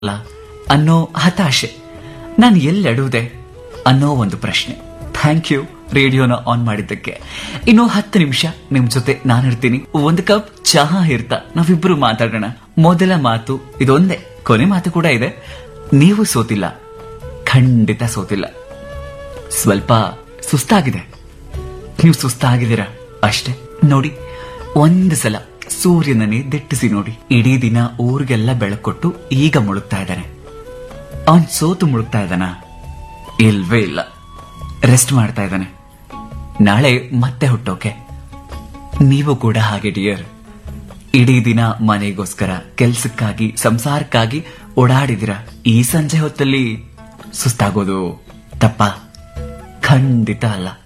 ಅಲ್ಲ ಅನ್ನೋ ಹತಾಶೆ ನಾನು ಎಲ್ಲೆಡುವುದೆ ಅನ್ನೋ ಒಂದು ಪ್ರಶ್ನೆ ಥ್ಯಾಂಕ್ ಯು ರೇಡಿಯೋನ ಆನ್ ಮಾಡಿದ್ದಕ್ಕೆ ಇನ್ನು ಹತ್ತು ನಿಮಿಷ ನಿಮ್ ಜೊತೆ ನಾನಿರ್ತೀನಿ ಒಂದು ಕಪ್ ಚಹಾ ಇರ್ತಾ ನಾವಿಬ್ರು ಮಾತಾಡೋಣ ಮೊದಲ ಮಾತು ಇದೊಂದೇ ಕೊನೆ ಮಾತು ಕೂಡ ಇದೆ ನೀವು ಸೋತಿಲ್ಲ ಖಂಡಿತ ಸೋತಿಲ್ಲ ಸ್ವಲ್ಪ ಸುಸ್ತಾಗಿದೆ ನೀವು ಸುಸ್ತಾಗಿದ್ದೀರಾ ಅಷ್ಟೇ ನೋಡಿ ಒಂದು ಸಲ ಸೂರ್ಯನನ್ನೇ ದಿಟ್ಟಿಸಿ ನೋಡಿ ಇಡೀ ದಿನ ಊರಿಗೆಲ್ಲ ಬೆಳಕೊಟ್ಟು ಈಗ ಮುಳುಗ್ತಾ ಇದ್ದಾನೆ ಅವನ್ ಸೋತು ಮುಳುಗ್ತಾ ಇದ್ದಾನ ಇಲ್ವೇ ಇಲ್ಲ ರೆಸ್ಟ್ ಮಾಡ್ತಾ ಇದ್ದಾನೆ ನಾಳೆ ಮತ್ತೆ ಹುಟ್ಟೋಕೆ ನೀವು ಕೂಡ ಹಾಗೆ ಡಿಯರ್ ಇಡೀ ದಿನ ಮನೆಗೋಸ್ಕರ ಕೆಲ್ಸಕ್ಕಾಗಿ ಸಂಸಾರಕ್ಕಾಗಿ ಓಡಾಡಿದಿರ ಈ ಸಂಜೆ ಹೊತ್ತಲ್ಲಿ ಸುಸ್ತಾಗೋದು ತಪ್ಪ ಖಂಡಿತ ಅಲ್ಲ